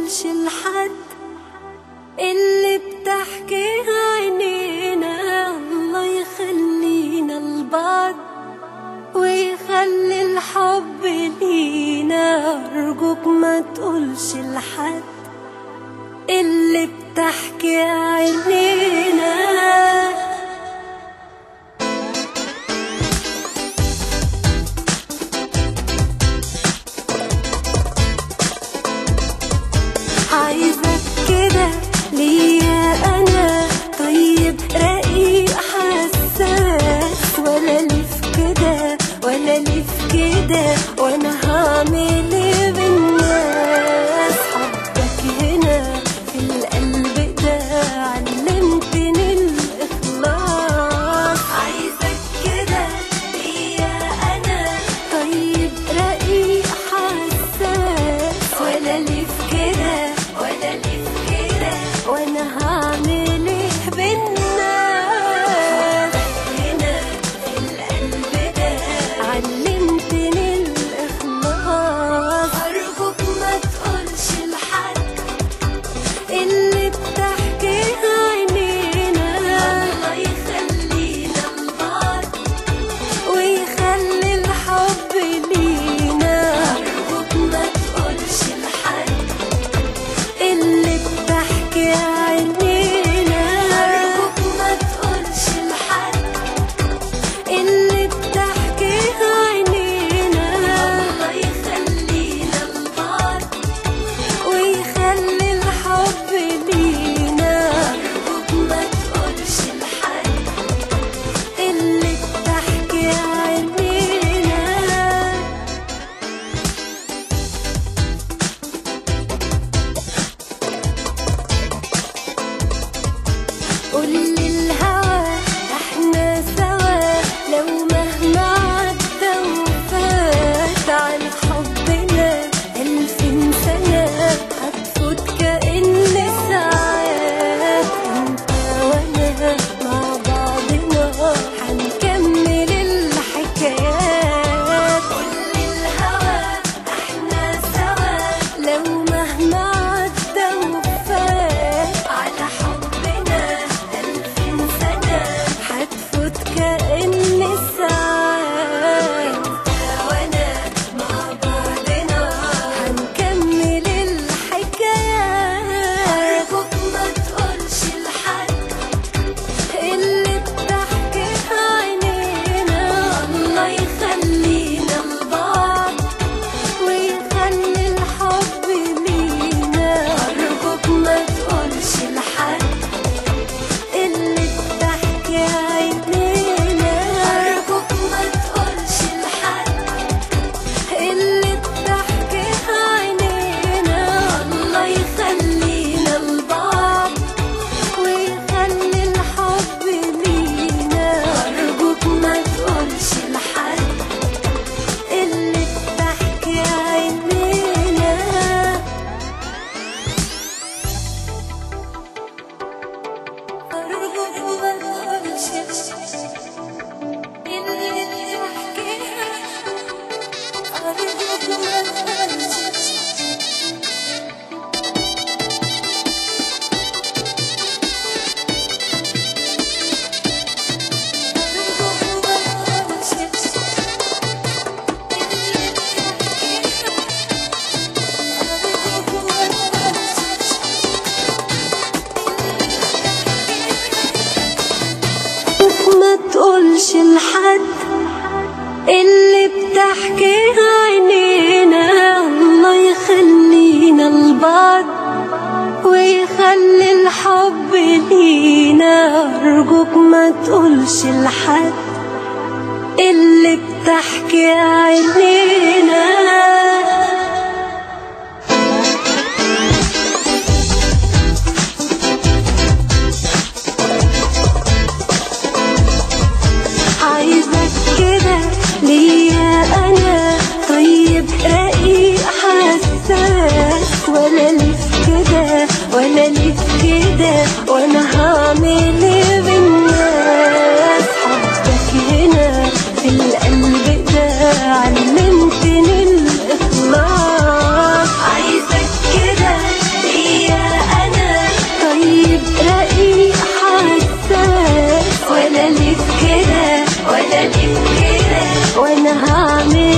تقولش لحد اللي بتحكيها عينينا الله يخلينا لبعض ويخلي الحب لينا أرجوك ما تقولش لحد اللي بتحكي عينينا عايزك كده ليا انا طيب رقيق حساس ولا ليف كده ولا ليف كده وانا هعمل ايه بالناس حبك هنا في القلب ده علمتني الاخلاص عايزك كده ليا انا طيب رقيق حساس ولا ليف كده ولا ليف كده وانا هعمل ايه بالناس هنا في القلب ده علمتني الاخلاص ارجوك ما تقولش لحد اللي بتحكيها عينينا الله يخلينا لبعض ويخلي الحب لينا أرجوك ما تقولش لحد اللي بتحكي عينينا أرجوك ما تقولش لحد اللي بتحكيها عينينا الله يخلينا لبعض ويخلي الحب لينا أرجوك ما تقولش لحد اللي بتحكي عينينا قول الهوى احنا سوا لو مهما عدى وفات عن حبنا ألفين سنة هتفوت كأن ساعات انت وانا مع بعضنا هنكمل الحكايات قول الهوى احنا سوا لو مهما عدى وفات على حبنا ألفين سنة هتفوت كأن ساعات انت وانا مع بعضنا هنكمل الحكايات أرجوك ما تقولش لحد اللي بتحكيها عينينا الله يخلينا لبعض ويخلي الحب لينا أرجوك ما تقولش لحد اللي بتحكي عينينا أرجوك ما تقولش لحد اللي بتحكيها عينينا الله يخلينا لبعض ويخلي الحب لينا أرجوك ما تقولش لحد اللي بتحكي عينينا أرجوك ما تقولش اللي بتحكيها أرجوك ما تقولش ما تقولش لحد اللي بتحكيها عينينا الله يخلينا لبعض ويخلي الحب لينا أرجوك ما تقولش لحد اللي بتحكي عينينا عايزك كده ليا انا طيب رقيق حساس ولا ليف كده ولا ليف كده وانا هعمل ايه بالناس حبك هنا في القلب ده علمتني الاخلاص هعمل